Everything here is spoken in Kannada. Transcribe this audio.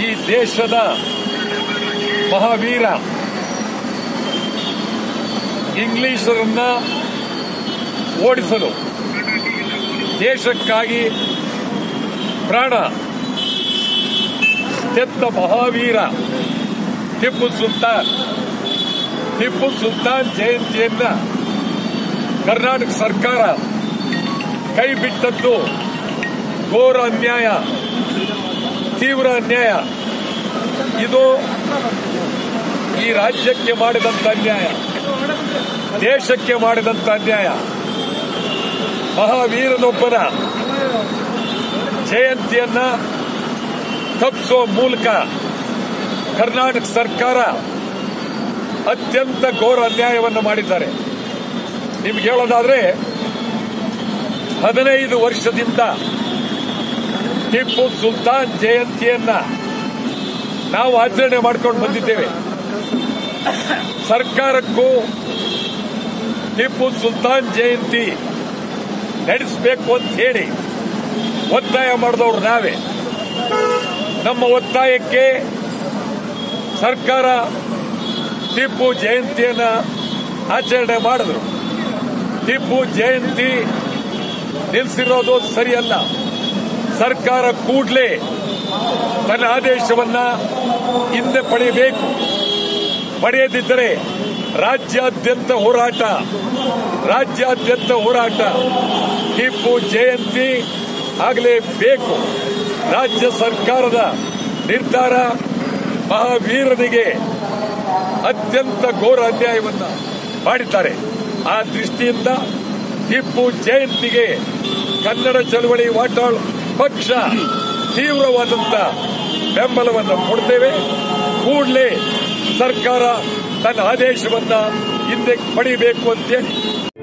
ಈ ದೇಶದ ಮಹಾವೀರ ಇಂಗ್ಲಿಷರನ್ನ ಓಡಿಸಲು ದೇಶಕ್ಕಾಗಿ ಪ್ರಾಣ ತೆತ್ತ ಮಹಾವೀರ ಟಿಪ್ಪು ಸುಲ್ತಾನ್ ಟಿಪ್ಪು ಸುಲ್ತಾನ್ ಜಯಂತಿಯನ್ನ ಕರ್ನಾಟಕ ಸರ್ಕಾರ ಕೈ ಬಿಟ್ಟದ್ದು ಘೋರ ಅನ್ಯಾಯ ತೀವ್ರ ಅನ್ಯಾಯ ಇದು ಈ ರಾಜ್ಯಕ್ಕೆ ಮಾಡಿದಂತ ಅನ್ಯಾಯ ದೇಶಕ್ಕೆ ಮಾಡಿದಂತ ಅನ್ಯಾಯ ಮಹಾವೀರನೊಬ್ಬನ ಜಯಂತಿಯನ್ನ ತಪ್ಪಿಸುವ ಮೂಲಕ ಕರ್ನಾಟಕ ಸರ್ಕಾರ ಅತ್ಯಂತ ಘೋರ ಅನ್ಯಾಯವನ್ನು ಮಾಡಿದ್ದಾರೆ ನಿಮ್ಗೆ ಹೇಳೋದಾದ್ರೆ ಹದಿನೈದು ವರ್ಷದಿಂದ ಟಿಪ್ಪು ಸುಲ್ತಾನ್ ಜಯಂತಿಯನ್ನ ನಾವು ಆಚರಣೆ ಮಾಡ್ಕೊಂಡು ಬಂದಿದ್ದೇವೆ ಸರ್ಕಾರಕ್ಕೂ ಟಿಪ್ಪು ಸುಲ್ತಾನ್ ಜಯಂತಿ ನಡೆಸಬೇಕು ಅಂತ ಹೇಳಿ ಒತ್ತಾಯ ಮಾಡಿದವರು ನಾವೇ ನಮ್ಮ ಒತ್ತಾಯಕ್ಕೆ ಸರ್ಕಾರ ಟಿಪ್ಪು ಜಯಂತಿಯನ್ನ ಆಚರಣೆ ಮಾಡಿದ್ರು ಟಿಪ್ಪು ಜಯಂತಿ ನಿಲ್ಲಿಸಿರೋದು ಸರಿಯಲ್ಲ ಸರ್ಕಾರ ಕೂಡಲೇ ತನ್ನ ಆದೇಶವನ್ನ ಹಿಂದೆ ಪಡೆಯಬೇಕು ಪಡೆಯದಿದ್ದರೆ ರಾಜ್ಯಾದ್ಯಂತ ಹೋರಾಟ ರಾಜ್ಯಾದ್ಯಂತ ಹೋರಾಟ ಟಿಪ್ಪು ಜಯಂತಿ ಆಗಲೇಬೇಕು ರಾಜ್ಯ ಸರ್ಕಾರದ ನಿರ್ಧಾರ ಮಹಾವೀರನಿಗೆ ಅತ್ಯಂತ ಘೋರ ಅನ್ಯಾಯವನ್ನ ಮಾಡಿದ್ದಾರೆ ಆ ದೃಷ್ಟಿಯಿಂದ ಟಿಪ್ಪು ಜಯಂತಿಗೆ ಕನ್ನಡ ಚಳವಳಿ ವಾಟಾಳ್ ಪಕ್ಷ ತೀವ್ರವಾದಂತ ಬೆಂಬಲವನ್ನು ಕೊಡ್ತೇವೆ ಕೂಡಲೇ ಸರ್ಕಾರ ತನ್ನ ಆದೇಶವನ್ನ ಹಿಂದೆ ಪಡೆಯಬೇಕು ಅಂತೇಳಿ